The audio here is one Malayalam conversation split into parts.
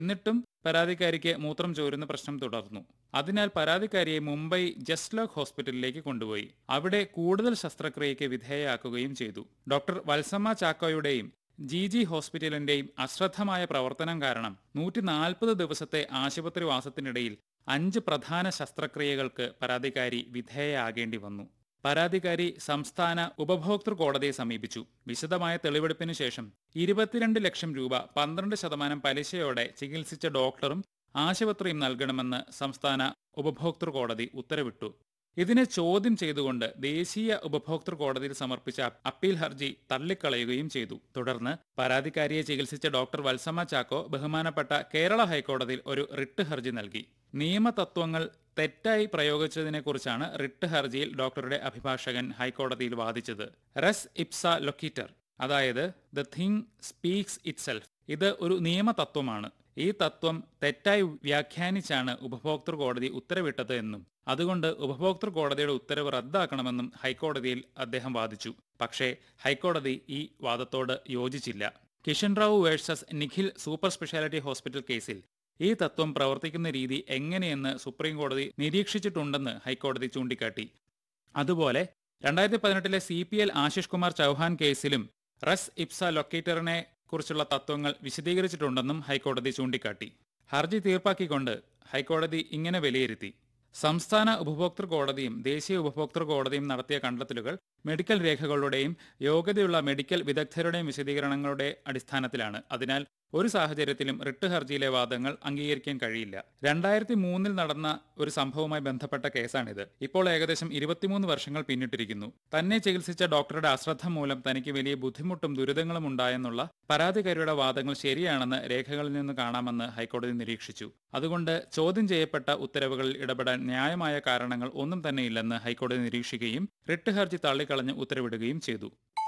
എന്നിട്ടും പരാതിക്കാരിക്ക് മൂത്രം ചോരുന്ന പ്രശ്നം തുടർന്നു അതിനാൽ പരാതിക്കാരിയെ മുംബൈ ജസ്റ്റ്ലോക്ക് ഹോസ്പിറ്റലിലേക്ക് കൊണ്ടുപോയി അവിടെ കൂടുതൽ ശസ്ത്രക്രിയയ്ക്ക് വിധേയയാക്കുകയും ചെയ്തു ഡോക്ടർ വത്സമ്മ ചാക്കോയുടെയും ജി ജി ഹോസ്പിറ്റലിന്റെയും അശ്രദ്ധമായ പ്രവർത്തനം കാരണം നൂറ്റി നാൽപ്പത് ദിവസത്തെ ആശുപത്രിവാസത്തിനിടയിൽ അഞ്ച് പ്രധാന ശസ്ത്രക്രിയകൾക്ക് പരാതിക്കാരി വിധേയയാകേണ്ടി വന്നു പരാതിക്കാരി സംസ്ഥാന ഉപഭോക്തൃ കോടതിയെ സമീപിച്ചു വിശദമായ തെളിവെടുപ്പിനു ശേഷം ഇരുപത്തിരണ്ട് ലക്ഷം രൂപ പന്ത്രണ്ട് ശതമാനം പലിശയോടെ ചികിത്സിച്ച ഡോക്ടറും ആശുപത്രിയും നൽകണമെന്ന് സംസ്ഥാന ഉപഭോക്തൃ കോടതി ഉത്തരവിട്ടു ഇതിനെ ചോദ്യം ചെയ്തുകൊണ്ട് ദേശീയ ഉപഭോക്തൃ കോടതിയിൽ സമർപ്പിച്ച അപ്പീൽ ഹർജി തള്ളിക്കളയുകയും ചെയ്തു തുടർന്ന് പരാതിക്കാരിയെ ചികിത്സിച്ച ഡോക്ടർ വത്സമ്മ ചാക്കോ ബഹുമാനപ്പെട്ട കേരള ഹൈക്കോടതിയിൽ ഒരു റിട്ട് ഹർജി നൽകി നിയമതത്വങ്ങൾ തെറ്റായി പ്രയോഗിച്ചതിനെക്കുറിച്ചാണ് റിട്ട് ഹർജിയിൽ ഡോക്ടറുടെ അഭിഭാഷകൻ ഹൈക്കോടതിയിൽ വാദിച്ചത് റെസ് ഇപ്സ ലൊക്കീറ്റർ അതായത് the thing speaks itself ഇത് ഒരു നിയമതത്വമാണ് ഈ തത്വം തെറ്റായി വ്യാഖ്യാനിച്ചാണ് ഉപഭോക്തൃ കോടതി ഉത്തരവിട്ടത് എന്നും അതുകൊണ്ട് ഉപഭോക്തൃ കോടതിയുടെ ഉത്തരവ് റദ്ദാക്കണമെന്നും ഹൈക്കോടതിയിൽ അദ്ദേഹം വാദിച്ചു പക്ഷേ ഹൈക്കോടതി ഈ വാദത്തോട് യോജിച്ചില്ല Kishan Rao versus Nikhil super speciality hospital കേസിൽ ഈ തത്വം പ്രവർത്തിക്കുന്ന രീതി എങ്ങനെയെന്ന് സുപ്രീം കോടതി നിരീക്ഷിച്ചിട്ടുണ്ടെന്ന് ഹൈക്കോടതി ചൂണ്ടിക്കാട്ടി അതുപോലെ രണ്ടായിരത്തി പതിനെട്ടിലെ C P L Ashish Kumar Chauhan കേസിലും റസ് ഇപ്സ ലൊക്കേറ്ററിനെ കുറിച്ചുള്ള തത്വങ്ങൾ വിശദീകരിച്ചിട്ടുണ്ടെന്നും ഹൈക്കോടതി ചൂണ്ടിക്കാട്ടി ഹർജി തീർപ്പാക്കിക്കൊണ്ട് ഹൈക്കോടതി ഇങ്ങനെ വിലയിരുത്തി സംസ്ഥാന ഉപഭോക്തൃ കോടതിയും ദേശീയ ഉപഭോക്തൃ കോടതിയും നടത്തിയ കണ്ടെത്തലുകൾ മെഡിക്കൽ രേഖകളുടെയും യോഗ്യതയുള്ള മെഡിക്കൽ വിദഗ്ധരുടെയും വിശദീകരണങ്ങളുടെ അടിസ്ഥാനത്തിലാണ് അതിനാൽ ഒരു സാഹചര്യത്തിലും റിട്ട് ഹർജിയിലെ വാദങ്ങൾ അംഗീകരിക്കാൻ കഴിയില്ല രണ്ടായിരത്തി മൂന്നിൽ നടന്ന ഒരു സംഭവവുമായി ബന്ധപ്പെട്ട കേസാണിത് ഇപ്പോൾ ഏകദേശം ഇരുപത്തിമൂന്ന് വർഷങ്ങൾ പിന്നിട്ടിരിക്കുന്നു തന്നെ ചികിത്സിച്ച ഡോക്ടറുടെ അശ്രദ്ധ മൂലം തനിക്ക് വലിയ ബുദ്ധിമുട്ടും ദുരിതങ്ങളും ഉണ്ടായെന്നുള്ള പരാതിക്കാരിയുടെ വാദങ്ങൾ ശരിയാണെന്ന് രേഖകളിൽ നിന്ന് കാണാമെന്ന് ഹൈക്കോടതി നിരീക്ഷിച്ചു അതുകൊണ്ട് ചോദ്യം ചെയ്യപ്പെട്ട ഉത്തരവുകളിൽ ഇടപെടാൻ ന്യായമായ കാരണങ്ങൾ ഒന്നും തന്നെയില്ലെന്ന് ഹൈക്കോടതി നിരീക്ഷിക്കുകയും റിട്ട് ഹർജി തള്ളിക്കളഞ്ഞ് ഉത്തരവിടുകയും ചെയ്തു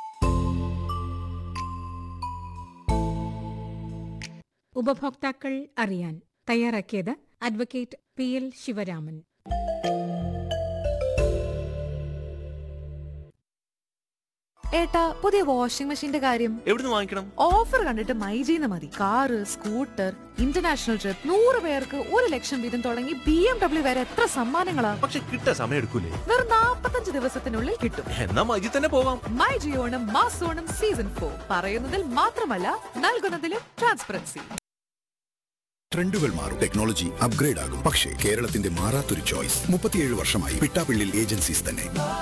ഉപഭോക്താക്കൾ അറിയാൻ തയ്യാറാക്കിയത് അഡ്വക്കേറ്റ് പി എൽ ശിവരാമൻ ഏട്ടാ പുതിയ വാഷിംഗ് മെഷീന്റെ കാര്യം എവിടുന്ന് വാങ്ങിക്കണം ഓഫർ കണ്ടിട്ട് മൈജീന്ന് മതി കാറ് സ്കൂട്ടർ ഇന്റർനാഷണൽ ട്രിപ്പ് നൂറ് പേർക്ക് ഒരു ലക്ഷം വീതം തുടങ്ങി ബി എം ഡബ്ല്യു വരെ എത്ര സമ്മാനങ്ങളാ പക്ഷെ കിട്ടാൻ സമയം എടുക്കൂലേ വെറും നാപ്പത്തഞ്ച് ദിവസത്തിനുള്ളിൽ കിട്ടും എന്നാ മജി തന്നെ പോവാം മൈ ജിയോണം മാസോണം സീസൺ ഫോർ പറയുന്നതിൽ മാത്രമല്ല നൽകുന്നതിലും ട്രാൻസ്പെറൻസി ട്രെൻഡുകൾ മാറും ടെക്നോളജി അപ്ഗ്രേഡ് ആകും പക്ഷേ കേരളത്തിന്റെ മാറാത്തൊരു ചോയ്സ് മുപ്പത്തിയേഴ് വർഷമായി പിട്ടാപ്പിള്ളിൽ ഏജൻസീസ് തന്നെ